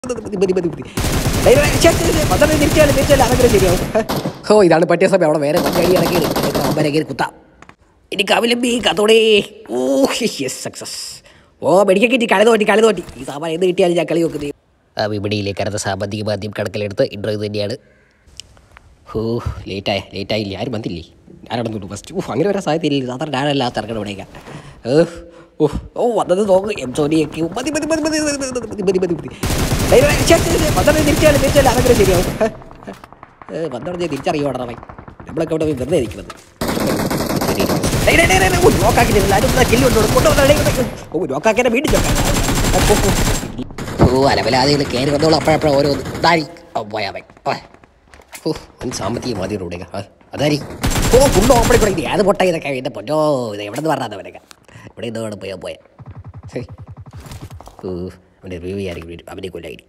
മതി മതി മതി മതി ഡേയ് ഡേയ് ശ്ശെ, ശ്ശെ, ശ്ശെ, പന്ത്രണ്ട് തിരിച്ചാലും തിരിച്ചാലും അതെങ്കിലും ശരിയാവും ഹോ ഇതാണ് പറ്റിയ സമയം അവിടെ വേറെ മറ്റടി ഇറക്കി അവരെ കയറി കുത്താം എനിക്ക് അവലംബി കത്തോടേ ഓ യെസ് സക്സസ് ഓ മെഡിക്കൽ കിട്ടി കളി തോറ്റി കളി തോറ്റി ഈ സാമാൻ എന്ത് കിട്ടിയാലും ഞാൻ കളി നോക്കുന്നത് ആ വിപണിയിലെ കരുത സാമ്പത്തിക മാധ്യമം കണക്കിലെടുത്ത് ഇൻട്രോ ഇത് തന്നെയാണ് ഓ ലേറ്റായ ലേറ്റായില്ലേ ആരും വന്നില്ലേ ഞാനടന്നു ഫസ്റ്റ് ഓ അങ്ങനെ വരാൻ സാധ്യതയില്ല സാധാരണ ഞാനല്ല തിരക്കണം ഇവിടേക്ക് ഏ ഓ ഓ വന്നത് നോക്ക് എം സോനിയൊക്കെ മതി മതി മതി മതി മതി മതി മതി മതി മതി മതി ഡേയ് ഡേയ് ശ്ശെ, ശ്ശെ, ശ്ശെ, പന്ത്രണ്ട് തിരിച്ചാലും തിരിച്ചാലും അതെങ്കിലും ശരിയാവും ഏ പന്ത്രണ്ട് തിരിച്ചറിയോടാ ഭൈ നമ്മളൊക്കെ ഇവിടെ വെറുതെ ഇരിക്കുന്നത് ശരി. ഡേയ് ഡേയ് ഡേയ് ഡേയ് ഡേയ്, ഓ, ലോക്കാക്കിയിട്ടില്ല. ആരും ഇവിടെ കില്ല് കൊണ്ടുവന്നു. കൊണ്ടുവന്നു. ഡേയ് ഡേയ്, ഓ ലോക്കാക്കിയാൽ വീണ്ടും ലോക്കാക്കി ഓ അലവലാതെകൾ കയറി വന്നോളൂ അപ്പോഴപ്പോഴും ഓരോ ദാരി ഓ പോയാ ഭൈ ഓ ഓ ഒന്ന് സാമ്പത്തിക മാതിരി ഇവിടെ അതാരി ഓ ഫുള്ള് ഓപ്പണി കൂടെ ഇത് ഏത് പൊട്ട ഇതൊക്കെ എൻ്റെ പൊന്നോ ഇത് എവിടെ നിന്ന് പറഞ്ഞാൽ അവനൊക്കെ ഇവിടെ നിന്ന് വേണം പോയാൽ പോയാ ഹേയ്. ഓ അവൻ്റെ റിവ്യൂ ചെയ്യാറില്ല അവനെ കൊല്ലായി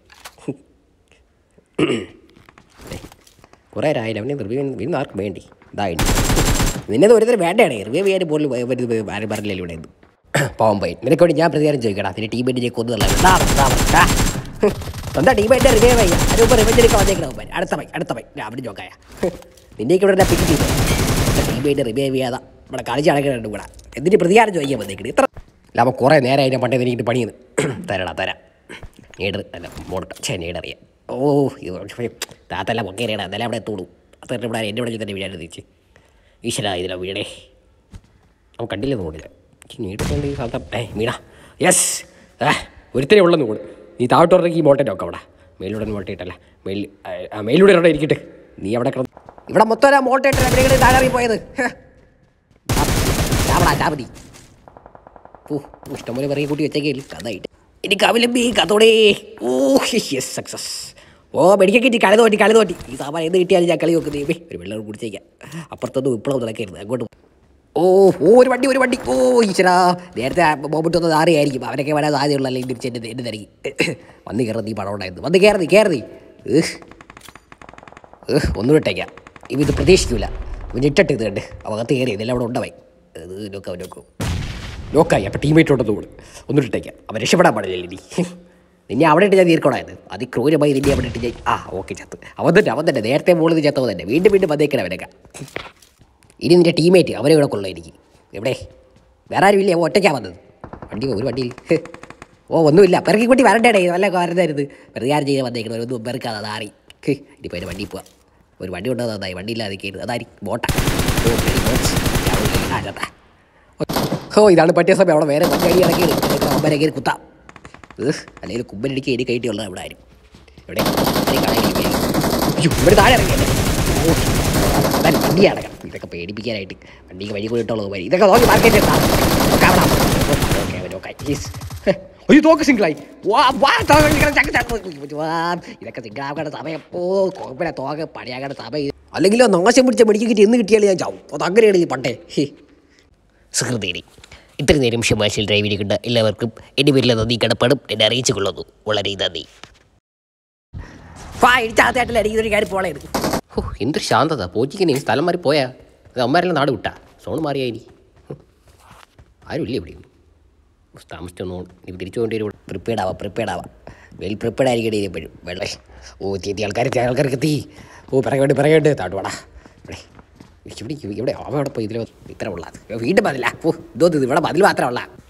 കുറേ ആയിരം അവനെ റിവ്യൂ വീണ്ടും ആർക്കും വേണ്ടി ഇതായിട്ട് നിന്നെ ഒരുത്തരം വേണ്ടയാണ് റിവ്യൂ ചെയ്യാൻ പോലും ആരും പറഞ്ഞില്ല ഇവിടെ നിന്ന് പാവം പോയി നിനക്ക് വേണ്ടി ഞാൻ പ്രതികാരം ചോദിക്കടാ നിന്റെ ടീമേറ്റ് ഞാൻ കൊന്നു തള്ളാം എന്താ ടീമേറ്റ് റിവ്യൂ ചെയ്യാം അതിന് മുമ്പ് റിവ്യൂ എടുക്കാൻ വന്നേക്കണം അടുത്ത പൈ അടുത്ത പൈ അവിടെ നോക്കായ നിന്നേക്ക് ഇവിടെ പിക്ക് ചെയ്തു ടീമേറ്റ് റിവ്യൂ ചെയ്യാതെ ഇവിടെ കളിച്ച് അടക്കുന്നുണ്ട് കൂടെ എന്നിട്ട് പ്രതികാരം ചോദിക്കാൻ വന്നേക്കണ് ഇത്ര അല്ല അപ്പോൾ കുറേ നേരം അതിനെ പണ്ടേ എനിക്ക് പണിയുന്നു തരടാ തരാം നീഡർ അല്ല മോഡട്ട് ഛേ നീഡറിയാം ഓ ഇത് താത്തല്ല പൊക്കേറിയടാ എന്നാലും അവിടെ എത്തുള്ളൂ അത്ര ഇവിടെ എൻ്റെ ഇവിടെ തന്നെ വീഴാൻ തിരിച്ച് ഈശ്വര ഇതിലെ വീടേ അവൻ കണ്ടില്ല തോന്നില്ല നീട്ടിട്ടുണ്ട് ഈ സാധനം ഏ വീണ യെസ് ഏ ഒരുത്തരെ ഉള്ളെന്ന് കൂടെ നീ താഴോട്ടിറങ്ങി ഈ മോട്ടേ നോക്കാം അവിടെ മേലൂടെ മോട്ടയിട്ടല്ല മേൽ ആ മേലൂടെ അവിടെ ഇരിക്കട്ടെ നീ അവിടെ കിടന്ന് ഇവിടെ മൊത്തം ആ മോട്ടയിട്ട് എവിടെയെങ്കിലും താഴെ പോയത് ചാവടാ ചാവതി ഓ ഇഷ്ടംപോലെ പറയും കൂട്ടി വെച്ചേക്കില്ല കഥായിട്ട് എനിക്ക് അവലംബി കത്തോടേ ഓ യെസ് സക്സസ് ഓ മെഡിക്കൽ കിട്ടി കളി തോറ്റി കളി തോറ്റി ഈ സാമാൻ എന്ത് കിട്ടിയാലും ഞാൻ കളി നോക്കുന്നത് ദൈവമേ, ഒരു വെള്ളം കുടിച്ചേക്കാം അപ്പുറത്തൊന്നും വിപ്ലവം നടക്കരുത് അങ്ങോട്ട് പോ. ഓ ഓ ഒരു വണ്ടി ഒരു വണ്ടി ഓ ഈശ്വരാ നേരത്തെ ബോബിട്ട് വന്നത് ആരെയായിരിക്കും അവരൊക്കെ വരാൻ സാധ്യതയുള്ള അല്ലെങ്കിൽ തിരിച്ച് എൻ്റെ എൻ്റെ തിരക്കി വന്ന് കയറുന്ന ഈ പടം ഉണ്ടായിരുന്നു വന്ന് കയറുന്നീ കയറുന്നീ ഏഹ് ഏഹ് ഒന്നും ഇട്ടേക്കാം ഇവ ഇത് പ്രതീക്ഷിക്കൂല ഇവൻ ഇട്ടിട്ട് ഇത് കണ്ട് അവകത്ത് കയറി ഇതെല്ലാം അവിടെ ഉണ്ടാവായി ഇത് നോക്കാം നോക്കൂ ലോക്കായി അപ്പോൾ ടീമേറ്റോട് തോട് ഒന്നും ഇട്ടേക്കാം അവൻ രക്ഷപ്പെടാൻ പാടില്ല ഇനി നിന്നെ അവിടെ ഇട്ട് ഞാൻ തീർക്കണമായിരുന്നു അതിക്രൂരമായി നിന്നെ അവിടെ ഇട്ട് ഞാൻ ആ ഓക്കെ ചത്ത് അവൻ തന്നെ അവൻ തന്നെ നേരത്തെ മുകളിൽ ചത്തവൻ തന്നെ വീണ്ടും വീണ്ടും വന്നേക്കണം അവനൊക്കെ ഇനി നിൻ്റെ ടീമേറ്റ് അവരെ ഇവിടെ കൊള്ളായിരിക്കും എവിടെ വേറെ ആരും ഇല്ലേ അവൻ ഒറ്റയ്ക്കാണ് വന്നത് വണ്ടി ഒരു വണ്ടിയിൽ ഹ്. ഓ ഒന്നുമില്ല പെറുക്കി കൂട്ടി വരണ്ടേ വല്ല വരുന്നായിരുന്നു പ്രതികാരം ചെയ്ത് വന്നേക്കണം ഒന്നും പെറുക്കാതെ അതാറി ഹ്. ഇനിയിപ്പോൾ എൻ്റെ വണ്ടി പോവാം ഒരു വണ്ടി കൊണ്ടുവന്നത് നന്നായി വണ്ടിയില്ലാതെ കയറി അതായിരിക്കും ബോട്ട ഓ വെരി ഗുഡ്. ആ ചത്താ ഓ ഇതാണ് പറ്റിയ സമയം അവിടെ വേറെ മറ്റടി ഇറക്കി അമ്മരെ കയറി കുത്താം ഏഹ് അല്ലെങ്കിൽ കുമ്പനടിക്ക് എരി കയറ്റിയുള്ള ഇവിടെ ആരും ഇവിടെ ഈ കടയിൽ കയറി. അയ്യോ, ഇവിടെ താഴെ ഇറങ്ങിയല്ലേ ഓ അതാണ് വണ്ടി അടക്കണം ഇതൊക്കെ പേടിപ്പിക്കാനായിട്ട് വണ്ടിക്ക് വഴി കൂടിയിട്ടുള്ളത് വഴി ഇതൊക്കെ നോക്കി മാർക്കറ്റ് ഓക്കെ ഓക്കെ യെസ് ഒരു തോക്ക് സിംഗിളായി വാ വാ തോക്ക് ഇങ്ങനെ ചക്ക് ചക്ക് വാ. ഇതൊക്കെ സിംഗിളാക്കേണ്ട സമയം ഓ കുഴപ്പമില്ല തോക്ക് പണിയാക്കേണ്ട സമയം അല്ലെങ്കിലോ നാശം പിടിച്ച മെഡിക്കൽ കിട്ടി എന്ന് കിട്ടിയാലും ഞാൻ ചാവും അത് അങ്ങനെയാണ് ഈ പണ്ടേ ഹേ സുഹൃത്തേരി ഇത്ര നേരം ഷമാശിൽ ഡ്രൈവിനെ കണ്ട എല്ലാവർക്കും എൻ്റെ പേരിലെ നന്ദി കടപ്പാടും എന്നെ അറിയിച്ചു കൊള്ളുന്നു വളരെ നന്ദി ഓ എന്തൊരു ശാന്തത പോറ്റിക്ക് സ്ഥലം മാറി പോയാ അത് അമ്മമാരെല്ലാം നാട് വിട്ടാ സോണ് മാറിയാ ഇനി ഹും. ആരുമില്ല ഇവിടെ താമസിച്ചൊന്നു നീ തിരിച്ചു കൊണ്ടേ പ്രിപ്പയർഡ് ആവാം പ്രിപ്പയർഡ് ആവാം വെൽ പ്രിപ്പയർഡ് ആയിരിക്കട്ടെ ഇനി എപ്പോഴും വെള്ളേ ഓ തീറ്റി ആൾക്കാർ ആൾക്കാർക്ക് എത്തി ഓ പിറകോട്ട് പിറകോട്ട് താട്ടുവാടാ ഇവിടെ ഇവിടെ ഇവിടെ അവ അവിടെ പോയി ഇതിൽ ഇത്ര ഉള്ളത് വീണ്ടും മതില്ല ഓ ഇതോ ഇത് ഇവിടെ മതിൽ മാത്രമല്ല